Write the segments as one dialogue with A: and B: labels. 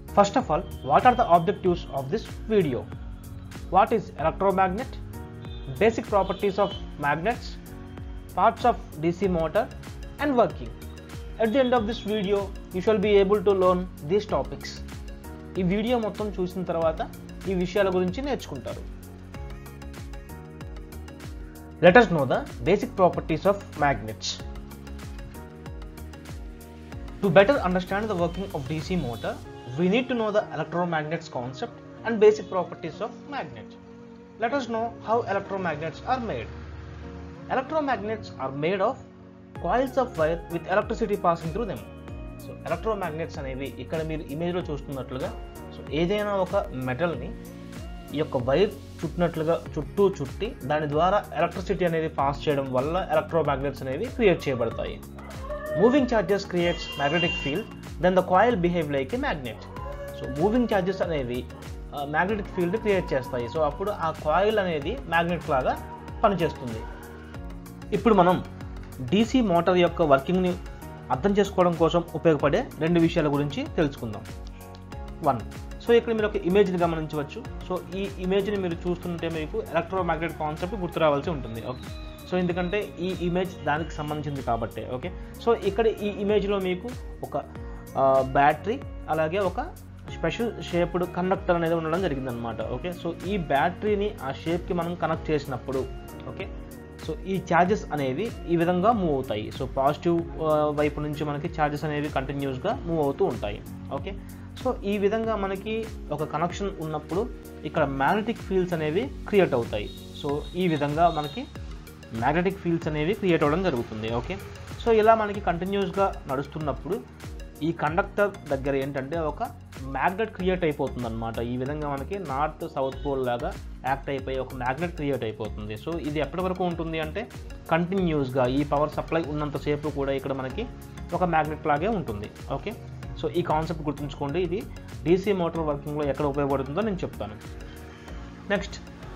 A: First of all, what are the objectives of this video? What is electromagnet? Basic properties of magnets, parts of DC motor and working. At the end of this video, you shall be able to learn these topics. ఈ video మొత్తం చూసిన తర్వాత ఈ విషయాల గురించి నేర్చుకుంటారు let us know the basic properties of magnets. To better understand the working of DC motor, we need to know the electromagnets concept and basic properties of magnets. Let us know how electromagnets are made. Electromagnets are made of coils of wire with electricity passing through them. So electromagnets అనేవి ఇక్కడ మీరు ఇమేజ్లో చూస్తున్నట్లుగా so ఏదైనా ఒక మెటల్ని ఈ యొక్క wire చుట్టినట్లుగా చుట్టూ చుట్టి దాని ద్వారా ఎలక్ట్రిసిటీ అనేది పాస్ చేయడం వల్ల ఎలక్ట్రోమాగ్నెట్స్ అనేవి క్రియేట్ చేయబడతాయి moving charges creates magnetic field then the coil behave like a magnet so moving charges అనేవి మ్యాగ్నెటిక్ ఫీల్డ్ క్రియేట్ చేస్తాయి సో అప్పుడు ఆ కాయిల్ అనేది మ్యాగ్నెట్ లాగా పనిచేస్తుంది ఇప్పుడు మనం డీసీ మోటార్ యొక్క వర్కింగ్ని అర్థం చేసుకోవడం కోసం ఉపయోగపడే రెండు విషయాల గురించి తెలుసుకుందాం వన్ సో ఇక్కడ మీరు ఒక ఇమేజ్ని గమనించవచ్చు సో ఈ ఇమేజ్ని మీరు చూస్తుంటే మీకు ఎలక్ట్రోమాగ్నెట్ కాన్సెప్ట్ గుర్తు రావాల్సి ఉంటుంది ఓకే సో ఎందుకంటే ఈ ఇమేజ్ దానికి సంబంధించింది కాబట్టి ఓకే సో ఇక్కడ ఈ ఇమేజ్లో మీకు ఒక బ్యాటరీ అలాగే ఒక స్పెషల్ షేప్డ్ కండక్టర్ అనేది ఉండడం జరిగిందనమాట ఓకే సో ఈ బ్యాటరీని ఆ షేప్కి మనం కనెక్ట్ చేసినప్పుడు ఓకే సో ఈ ఛార్జెస్ అనేవి ఈ విధంగా మూవ్ అవుతాయి సో పాజిటివ్ వైపు నుంచి మనకి ఛార్జెస్ అనేవి కంటిన్యూస్గా మూవ్ అవుతూ ఉంటాయి ఓకే సో ఈ విధంగా మనకి ఒక కనెక్షన్ ఉన్నప్పుడు ఇక్కడ మ్యాగ్నెటిక్ ఫీల్డ్స్ అనేవి క్రియేట్ అవుతాయి సో ఈ విధంగా మనకి మ్యాగ్నెటిక్ ఫీల్డ్స్ అనేవి క్రియేట్ అవ్వడం జరుగుతుంది ఓకే సో ఇలా మనకి కంటిన్యూస్గా నడుస్తున్నప్పుడు ఈ కండక్టర్ దగ్గర ఏంటంటే ఒక మ్యాగ్నెట్ క్రియేట్ అయిపోతుంది అనమాట ఈ విధంగా మనకి నార్త్ సౌత్ పోల్ లాగా యాక్ట్ అయిపోయి ఒక మ్యాగ్నెట్ క్రియేట్ అయిపోతుంది సో ఇది ఎప్పటి వరకు ఉంటుంది అంటే కంటిన్యూస్గా ఈ పవర్ సప్లై ఉన్నంతసేపు కూడా ఇక్కడ మనకి ఒక మ్యాగ్నెట్ లాగే ఉంటుంది ఓకే సో ఈ కాన్సెప్ట్ గుర్తుంచుకోండి ఇది డీసీ మోటార్ వర్కింగ్లో ఎక్కడ ఉపయోగపడుతుందో నేను చెప్తాను నెక్స్ట్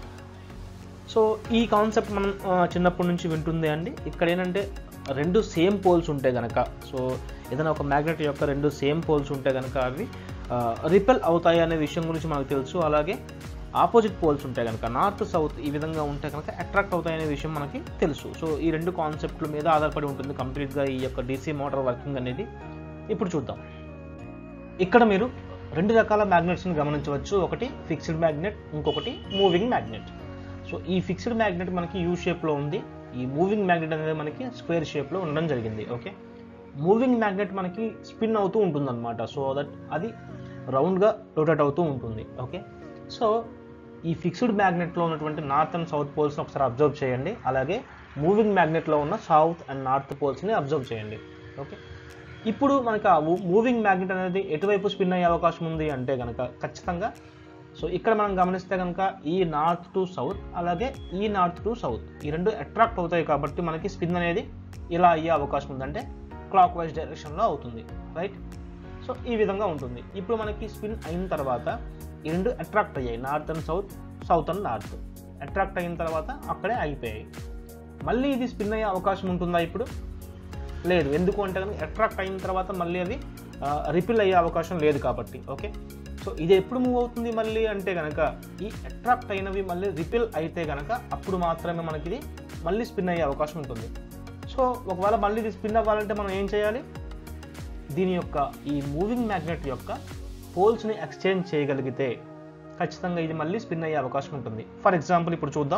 A: సో ఈ కాన్సెప్ట్ మనం చిన్నప్పటి నుంచి వింటుంది అండి ఇక్కడ ఏంటంటే రెండు సేమ్ పోల్స్ ఉంటే కనుక సో ఏదైనా ఒక మ్యాగ్నెట్ యొక్క రెండు సేమ్ పోల్స్ ఉంటే కనుక అవి రిపెల్ అవుతాయి అనే విషయం గురించి మనకు తెలుసు అలాగే ఆపోజిట్ పోల్స్ ఉంటే కనుక నార్త్ సౌత్ ఈ విధంగా ఉంటే కనుక అట్రాక్ట్ అవుతాయి అనే విషయం మనకి తెలుసు సో ఈ రెండు కాన్సెప్ట్ల మీద ఆధారపడి ఉంటుంది కంప్లీట్గా ఈ యొక్క డీసీ మోటార్ వర్కింగ్ అనేది ఇప్పుడు చూద్దాం ఇక్కడ మీరు రెండు రకాల మ్యాగ్నెట్స్ని గమనించవచ్చు ఒకటి ఫిక్స్డ్ మ్యాగ్నెట్ ఇంకొకటి మూవింగ్ మ్యాగ్నెట్ సో ఈ ఫిక్స్డ్ మ్యాగ్నెట్ మనకి యూ షేప్లో ఉంది ఈ మూవింగ్ మ్యాగ్నెట్ అనేది మనకి స్క్వేర్ షేప్లో ఉండడం జరిగింది ఓకే మూవింగ్ మ్యాగ్నెట్ మనకి స్పిన్ అవుతూ ఉంటుంది అనమాట సో దట్ అది రౌండ్గా రొటేట్ అవుతూ ఉంటుంది ఓకే సో ఈ ఫిక్స్డ్ మ్యాగ్నెట్లో ఉన్నటువంటి నార్త్ అండ్ సౌత్ పోల్స్ని ఒకసారి అబ్జర్వ్ చేయండి అలాగే మూవింగ్ మ్యాగ్నెట్లో ఉన్న సౌత్ అండ్ నార్త్ పోల్స్ని అబ్జర్వ్ చేయండి ఓకే ఇప్పుడు మనకి ఆ మూవింగ్ మ్యాగ్నెట్ అనేది ఎటువైపు స్పిన్ అయ్యే అవకాశం ఉంది అంటే కనుక ఖచ్చితంగా సో ఇక్కడ మనం గమనిస్తే కనుక ఈ నార్త్ టు సౌత్ అలాగే ఈ నార్త్ టు సౌత్ ఈ రెండు అట్రాక్ట్ అవుతాయి కాబట్టి మనకి స్పిన్ అనేది ఇలా అయ్యే అవకాశం ఉంది అంటే క్లాక్ వైజ్ డైరెక్షన్లో అవుతుంది రైట్ సో ఈ విధంగా ఉంటుంది ఇప్పుడు మనకి స్పిన్ అయిన తర్వాత ఈ రెండు అట్రాక్ట్ అయ్యాయి north and south south and north attract అయిన తర్వాత అక్కడే ఆగిపోయాయి మళ్ళీ ఇది స్పిన్ అయ్యే అవకాశం ఉంటుందా ఇప్పుడు లేదు ఎందుకు అంటే కనుక అట్రాక్ట్ అయిన తర్వాత మళ్ళీ అది రిపిల్ అయ్యే అవకాశం లేదు కాబట్టి ఓకే సో ఇది ఎప్పుడు మూవ్ అవుతుంది మళ్ళీ అంటే కనుక ఈ అట్రాక్ట్ అయినవి మళ్ళీ రిపిల్ అయితే కనుక అప్పుడు మాత్రమే మనకి ఇది మళ్ళీ స్పిన్ అయ్యే అవకాశం ఉంటుంది సో ఒకవేళ మళ్ళీ ఇది స్పిన్ అవ్వాలంటే మనం ఏం చేయాలి దీని యొక్క ఈ మూవింగ్ మ్యాగ్నెట్ యొక్క పోల్స్ని ఎక్స్చేంజ్ చేయగలిగితే ఖచ్చితంగా ఇది మళ్ళీ స్పిన్ అయ్యే అవకాశం ఉంటుంది ఫర్ ఎగ్జాంపుల్ ఇప్పుడు చూద్దాం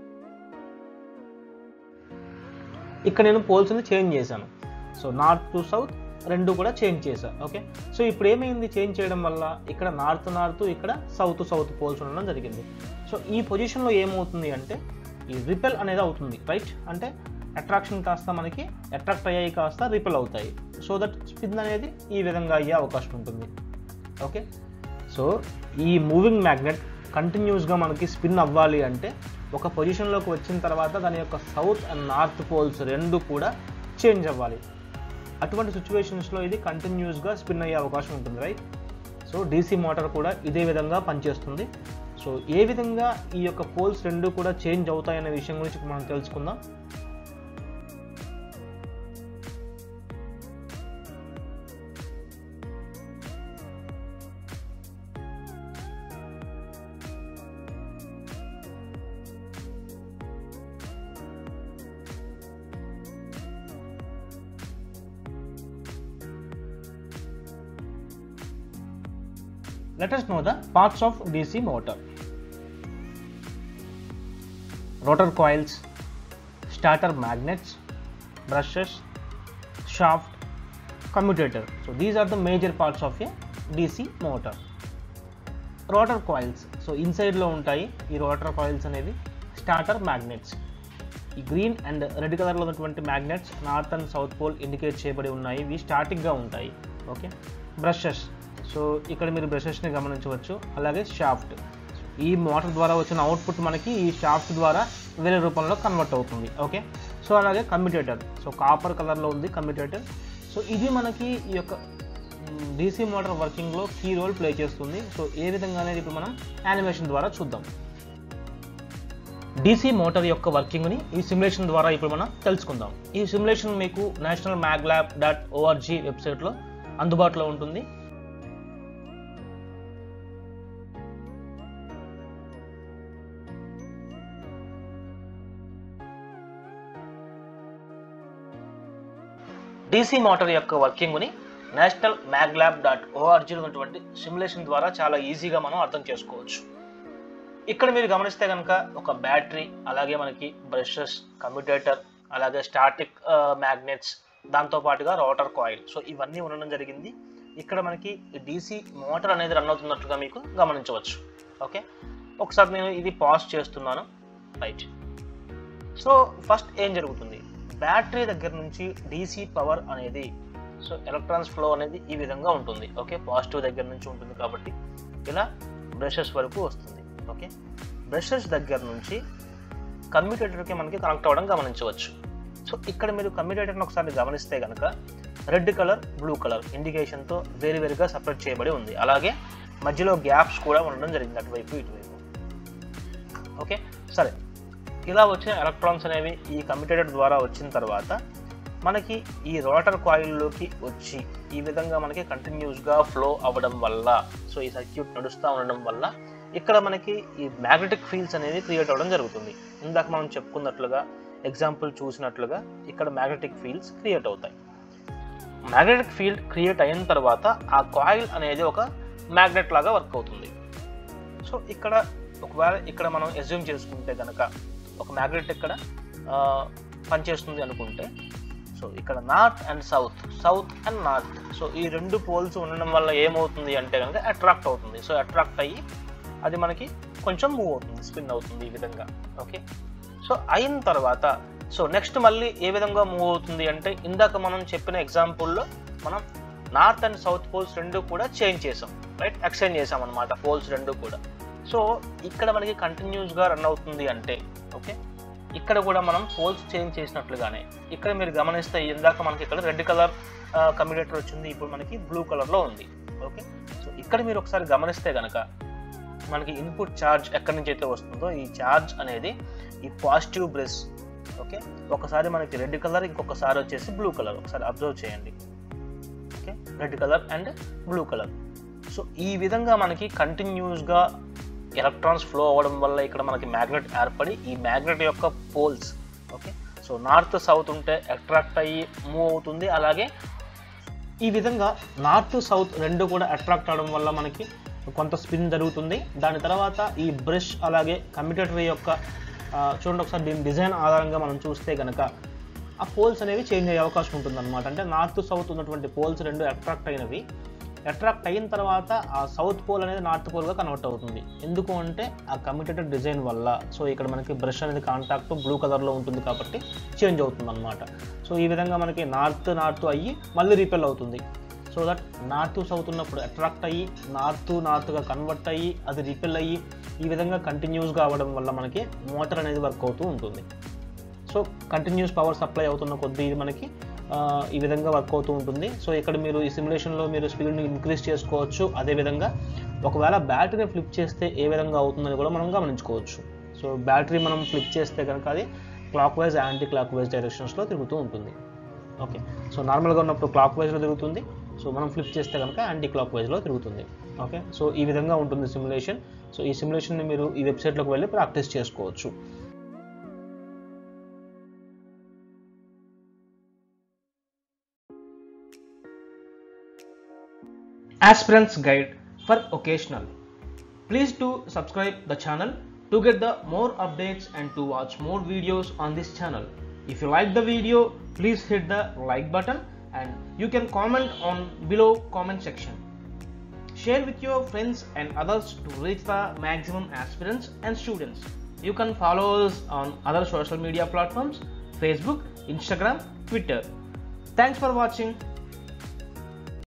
A: ఇక్కడ నేను పోల్స్ని చేంజ్ చేశాను సో నార్త్ టు సౌత్ రెండు కూడా చేంజ్ చేశా ఓకే సో ఇప్పుడు ఏమైంది చేంజ్ చేయడం వల్ల ఇక్కడ నార్త్ నార్త్ ఇక్కడ సౌత్ సౌత్ పోల్స్ ఉండడం జరిగింది సో ఈ పొజిషన్లో ఏమవుతుంది అంటే ఈ రిపెల్ అనేది అవుతుంది రైట్ అంటే అట్రాక్షన్ కాస్త మనకి అట్రాక్ట్ అయ్యాయి కాస్త రిపెల్ అవుతాయి సో దట్ స్పిన్ అనేది ఈ విధంగా అయ్యే అవకాశం ఉంటుంది ఓకే సో ఈ మూవింగ్ మ్యాగ్నెట్ కంటిన్యూస్గా మనకి స్పిన్ అవ్వాలి అంటే ఒక పొజిషన్లోకి వచ్చిన తర్వాత దాని యొక్క సౌత్ అండ్ నార్త్ పోల్స్ రెండు కూడా చేంజ్ అవ్వాలి అటువంటి సిచ్యువేషన్స్లో ఇది కంటిన్యూస్గా స్పిన్ అయ్యే అవకాశం ఉంటుంది రైట్ సో డీసీ మోటార్ కూడా ఇదే విధంగా పనిచేస్తుంది సో ఏ విధంగా ఈ యొక్క పోల్స్ రెండు కూడా చేంజ్ అవుతాయనే విషయం గురించి మనం తెలుసుకుందాం let us know the parts of DC motor. Rotor coils, starter magnets, brushes, shaft, commutator. So these are the major parts of a DC motor. Rotor coils so ఇన్సైడ్లో ఉంటాయి ఈ రోటర్ కాయిల్స్ అనేవి starter magnets ఈ green and red కలర్లో ఉన్నటువంటి magnets north and south pole indicate చేయబడి ఉన్నాయి ఇవి స్టాటిక్గా ఉంటాయి ఓకే బ్రషెస్ సో ఇక్కడ మీరు బ్రషెస్ని గమనించవచ్చు అలాగే షాఫ్ట్ ఈ మోటార్ ద్వారా వచ్చిన అవుట్పుట్ మనకి ఈ షాఫ్ట్ ద్వారా వేరే రూపంలో కన్వర్ట్ అవుతుంది ఓకే సో అలాగే కమ్యూటేటర్ సో కాపర్ కలర్లో ఉంది కమ్యూటేటర్ సో ఇది మనకి ఈ యొక్క డీసీ మోటార్ వర్కింగ్లో కీ రోల్ ప్లే చేస్తుంది సో ఏ విధంగా అనేది ఇప్పుడు మనం యానిమేషన్ ద్వారా చూద్దాం డీసీ మోటార్ యొక్క వర్కింగ్ని ఈ సిమ్యులేషన్ ద్వారా ఇప్పుడు మనం తెలుసుకుందాం ఈ సిమ్యులేషన్ మీకు national mag lab dot ORG వెబ్సైట్లో అందుబాటులో ఉంటుంది డీసీ మోటార్ యొక్క వర్కింగ్ని నేషనల్ మ్యాగ్లాబ్ డాట్ ఓఆర్జీలో ఉన్నటువంటి సిమ్యులేషన్ ద్వారా చాలా ఈజీగా మనం అర్థం చేసుకోవచ్చు ఇక్కడ మీరు గమనిస్తే కనుక ఒక బ్యాటరీ అలాగే మనకి బ్రషెస్ కమ్యూటేటర్ అలాగే స్టాటిక్ మ్యాగ్నెట్స్ దాంతోపాటుగా రోటర్ కాయిల్ సో ఇవన్నీ ఉండడం జరిగింది ఇక్కడ మనకి డీసీ మోటార్ అనేది రన్ అవుతున్నట్లుగా మీకు గమనించవచ్చు ఓకే ఒకసారి నేను ఇది పాజ్ చేస్తున్నాను రైట్ సో ఫస్ట్ ఏం జరుగుతుంది బ్యాటరీ దగ్గర నుంచి డీసీ పవర్ అనేది సో ఎలక్ట్రాన్స్ ఫ్లో అనేది ఈ విధంగా ఉంటుంది ఓకే పాజిటివ్ దగ్గర నుంచి ఉంటుంది కాబట్టి ఇలా బ్రషెస్ వరకు వస్తుంది ఓకే బ్రషెస్ దగ్గర నుంచి కమ్యూటేటర్కి మనకి కనెక్ట్ అవ్వడం గమనించవచ్చు సో ఇక్కడ మీరు కమ్యూటేటర్ని ఒకసారి గమనిస్తే కనుక రెడ్ కలర్ బ్లూ కలర్ ఇండికేషన్తో వేరు వేరుగా సపరేట్ చేయబడి ఉంది అలాగే మధ్యలో గ్యాప్స్ కూడా ఉండడం జరిగింది అటువైపు ఇటువైపు ఓకే సరే ఇలా వచ్చిన ఎలక్ట్రాన్స్ అనేవి ఈ కమ్యూటేటర్ ద్వారా వచ్చిన తర్వాత మనకి ఈ రోటర్ కాయిల్లోకి వచ్చి ఈ విధంగా మనకి కంటిన్యూస్గా ఫ్లో అవ్వడం వల్ల సో ఈ సర్క్యూట్ నడుస్తూ ఉండడం వల్ల ఇక్కడ మనకి ఈ మ్యాగ్నెటిక్ ఫీల్డ్స్ అనేది క్రియేట్ అవ్వడం జరుగుతుంది ఇందాక మనం చెప్పుకున్నట్లుగా ఎగ్జాంపుల్ చూసినట్లుగా ఇక్కడ మ్యాగ్నెటిక్ ఫీల్డ్స్ క్రియేట్ అవుతాయి మ్యాగ్నెటిక్ ఫీల్డ్ క్రియేట్ అయిన తర్వాత ఆ కాయిల్ అనేది ఒక మ్యాగ్నెట్ లాగా వర్క్ అవుతుంది సో ఇక్కడ ఒకవేళ ఇక్కడ మనం ఎజ్యూమ్ చేసుకుంటే కనుక ఒక మ్యాగ్నెట్ ఇక్కడ పనిచేస్తుంది అనుకుంటే సో ఇక్కడ north and south south and north so ఈ రెండు పోల్స్ ఉండడం వల్ల ఏమవుతుంది అంటే కనుక అట్రాక్ట్ అవుతుంది సో అట్రాక్ట్ అయ్యి అది మనకి కొంచెం మూవ్ అవుతుంది స్పిన్ అవుతుంది ఈ విధంగా ఓకే సో అయిన తర్వాత సో నెక్స్ట్ మళ్ళీ ఏ విధంగా మూవ్ అవుతుంది అంటే ఇందాక మనం చెప్పిన ఎగ్జాంపుల్లో మనం నార్త్ అండ్ సౌత్ పోల్స్ రెండు కూడా చేంజ్ చేసాం రైట్ ఎక్స్చేంజ్ చేసాం అనమాట పోల్స్ రెండు కూడా సో ఇక్కడ మనకి కంటిన్యూస్గా రన్ అవుతుంది అంటే ఓకే ఇక్కడ కూడా మనం పోల్స్ చేంజ్ చేసినట్లుగానే ఇక్కడ మీరు గమనిస్తే ఇందాక మనకి ఇక్కడ రెడ్ కలర్ కమ్యూనికేటర్ వచ్చింది ఇప్పుడు మనకి బ్లూ కలర్లో ఉంది ఓకే సో ఇక్కడ మీరు ఒకసారి గమనిస్తే కనుక మనకి ఇన్పుట్ ఛార్జ్ ఎక్కడి నుంచి అయితే వస్తుందో ఈ ఛార్జ్ అనేది ఈ పాజిటివ్ బ్రెస్ ఓకే ఒకసారి మనకి రెడ్ కలర్ ఇంకొకసారి వచ్చేసి బ్లూ కలర్ ఒకసారి అబ్జర్వ్ చేయండి okay red colour and blue colour so ఈ విధంగా మనకి కంటిన్యూస్గా ఎలక్ట్రాన్స్ ఫ్లో అవ్వడం వల్ల ఇక్కడ మనకి మ్యాగ్నెట్ ఏర్పడి ఈ మ్యాగ్నెట్ యొక్క poles okay so north south ఉంటే అట్రాక్ట్ అయ్యి మూవ్ అవుతుంది అలాగే ఈ విధంగా నార్త్ సౌత్ రెండు కూడా అట్రాక్ట్ అవడం వల్ల మనకి కొంత స్పిన్ జరుగుతుంది దాని తర్వాత ఈ బ్రష్ అలాగే కమ్యూటేటర్ యొక్క చూడండి ఒకసారి దీని డిజైన్ ఆధారంగా మనం చూస్తే కనుక ఆ పోల్స్ అనేవి చేంజ్ అయ్యే అవకాశం ఉంటుంది అనమాట అంటే నార్త్ సౌత్ ఉన్నటువంటి పోల్స్ రెండు అట్రాక్ట్ అయినవి అట్రాక్ట్ అయిన తర్వాత ఆ సౌత్ పోల్ అనేది నార్త్ పోల్గా కన్వర్ట్ అవుతుంది ఎందుకు అంటే ఆ కమ్యూటేటర్ డిజైన్ వల్ల సో ఇక్కడ మనకి బ్రష్ అనేది కాంటాక్ట్ బ్లూ కలర్లో ఉంటుంది కాబట్టి చేంజ్ అవుతుంది అనమాట సో ఈ విధంగా మనకి నార్త్ నార్త్ అయ్యి మళ్ళీ రీపెల్ అవుతుంది సో దట్ నార్త్ సౌత్ ఉన్నప్పుడు అట్రాక్ట్ అయ్యి నార్త్ నార్త్గా కన్వర్ట్ అయ్యి అది రిపెల్ అయ్యి ఈ విధంగా కంటిన్యూస్గా అవ్వడం వల్ల మనకి మోటార్ అనేది వర్క్ అవుతూ ఉంటుంది సో కంటిన్యూస్ పవర్ సప్లై అవుతున్న కొద్దీ ఇది మనకి ఈ విధంగా వర్క్ అవుతూ ఉంటుంది సో ఇక్కడ మీరు ఈ సిమ్యులేషన్లో మీరు స్పీడ్ని ఇంక్రీజ్ చేసుకోవచ్చు అదేవిధంగా ఒకవేళ బ్యాటరీ ఫ్లిప్ చేస్తే ఏ విధంగా అవుతుందని కూడా మనం గమనించుకోవచ్చు సో బ్యాటరీ మనం ఫ్లిప్ చేస్తే కనుక అది clockwise anticlockwise డైరెక్షన్స్లో తిరుగుతూ ఉంటుంది ఓకే సో నార్మల్గా ఉన్నప్పుడు క్లాక్ వైజ్లో తిరుగుతుంది సో మనం ఫ్లిప్ చేస్తే కనుక యాంటీ క్లాక్ వైజ్లో తిరుగుతుంది ఓకే సో ఈ విధంగా ఉంటుంది సిమ్యులేషన్ సో ఈ సిమ్యులేషన్ని మీరు ఈ వెబ్సైట్లోకి వెళ్ళి ప్రాక్టీస్ చేసుకోవచ్చు aspirants guide for occasional. Please do subscribe the channel to get the more updates and to watch more videos on this channel. If you like the video, please hit the like button and you can comment on below comment section. Share with your friends and others to reach the maximum aspirants and students. You can follow us on other social media platforms Facebook, Instagram, Twitter. Thanks for watching.